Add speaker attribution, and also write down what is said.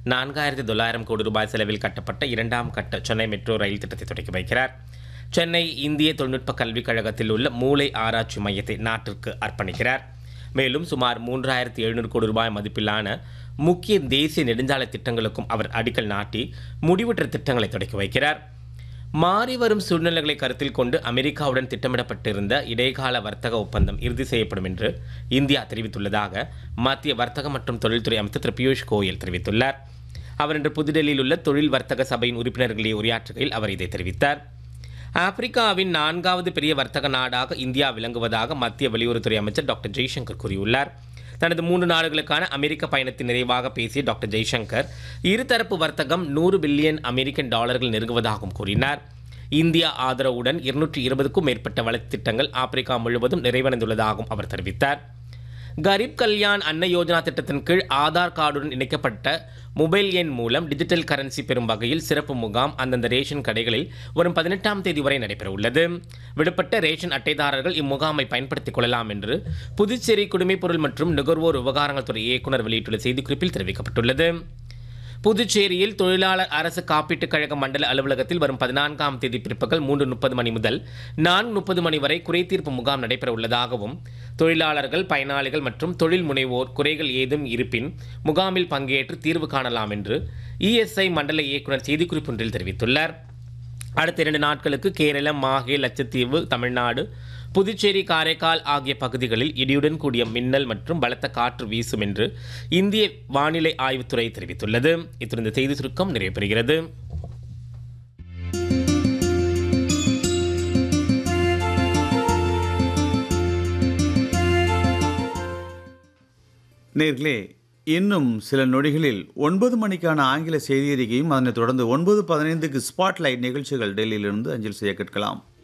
Speaker 1: நான்காயிரத்தி தொள்ளாயிரம் கோடி ரூபாய் செலவில் கட்டப்பட்ட இரண்டாம் கட்ட சென்னை மெட்ரோ ரயில் திட்டத்தை தொடங்கி வைக்கிறார் சென்னை இந்திய தொழில்நுட்ப கல்விக் கழகத்தில் உள்ள மூளை ஆராய்ச்சி மையத்தை நாட்டிற்கு அர்ப்பணிக்கிறார் மேலும் சுமார் மூன்றாயிரத்தி எழுநூறு கோடி ரூபாய் மதிப்பிலான முக்கிய தேசிய நெடுஞ்சாலை திட்டங்களுக்கும் அவர் அடிக்கல் நாட்டி முடிவுற்ற திட்டங்களை தொடக்கி வைக்கிறார் மாறி வரும் சூழ்நிலைகளை கருத்தில் கொண்டு அமெரிக்காவுடன் திட்டமிடப்பட்டிருந்த இடைக்கால வர்த்தக ஒப்பந்தம் இறுதி செய்யப்படும் என்று இந்தியா தெரிவித்துள்ளதாக மத்திய வர்த்தக மற்றும் தொழில்துறை அமைச்சர் திரு பியூஷ் கோயல் தெரிவித்துள்ளார் அவர் இன்று புதுடெல்லியில் உள்ள தொழில் வர்த்தக சபையின் உறுப்பினர்களை உரையாற்றுகையில் அவர் இதை தெரிவித்தார் ஆப்பிரிக்காவின் நான்காவது பெரிய வர்த்தக நாடாக இந்தியா விளங்குவதாக மத்திய வெளியுறவுத்துறை அமைச்சர் டாக்டர் ஜெய்சங்கர் கூறியுள்ளார் தனது மூன்று நாடுகளுக்கான அமெரிக்க பயணத்தின் நிறைவாக பேசிய டாக்டர் ஜெய்சங்கர் இருதரப்பு வர்த்தகம் நூறு பில்லியன் அமெரிக்கன் டாலர்கள் நெருங்குவதாகவும் கூறினார் இந்தியா ஆதரவுடன் இருநூற்றி இருபதுக்கும் மேற்பட்ட வளர்ச்சி திட்டங்கள் ஆப்பிரிக்கா முழுவதும் நிறைவடைந்துள்ளதாகவும் அவர் தெரிவித்தார் கரீப் கல்யாண் அன்ன யோஜனா திட்டத்தின் கீழ் ஆதார் கார்டுடன் இணைக்கப்பட்ட மொபைல் எண் மூலம் டிஜிட்டல் கரன்சி பெறும் வகையில் சிறப்பு முகாம் அந்தந்த ரேஷன் கடைகளில் வரும் பதினெட்டாம் தேதி வரை நடைபெற உள்ளது விடுபட்ட ரேஷன் அட்டைதாரர்கள் இம்முகாமை பயன்படுத்திக் கொள்ளலாம் என்று புதுச்சேரி குடிமைப்பொருள் மற்றும் நுகர்வோர் விவகாரங்கள் துறை இயக்குநர் வெளியிட்டுள்ள செய்திக்குறிப்பில் தெரிவிக்கப்பட்டுள்ளது புதுச்சேரியில் தொழிலாளர் அரசு காப்பீட்டுக் கழக மண்டல அலுவலகத்தில் வரும் பதினான்காம் தேதி பிற்பகல் மூன்று முப்பது மணி முதல் நான்கு முப்பது மணி வரை குறைதீர்ப்பு முகாம் நடைபெற உள்ளதாகவும் தொழிலாளர்கள் பயனாளிகள் மற்றும் தொழில் முனைவோர் குறைகள் ஏதும் இருப்பின் முகாமில் பங்கேற்று தீர்வு காணலாம் என்று இஎஸ்ஐ மண்டல இயக்குநர் செய்திக்குறிப்பு ஒன்றில் தெரிவித்துள்ளார் அடுத்த இரண்டு நாட்களுக்கு கேரளம் மாஹே லட்சத்தீவு தமிழ்நாடு புதுச்சேரி காரைக்கால் ஆகிய பகுதிகளில் இடியுடன் கூடிய மின்னல் மற்றும் பலத்த காற்று வீசும் என்று இந்திய வானிலை ஆய்வுத்துறை தெரிவித்துள்ளது இத்துடன் இந்த செய்தி சுருக்கம் நிறைவு பெறுகிறது
Speaker 2: நேர்களே இன்னும் சில நொடிகளில் ஒன்பது மணிக்கான ஆங்கில செய்தி அறிக்கையும் அதனைத் தொடர்ந்து ஒன்பது பதினைந்துக்கு ஸ்பாட்லைட் நிகழ்ச்சிகள் டெல்லியிலிருந்து அஞ்சல் செய்ய கேட்கலாம்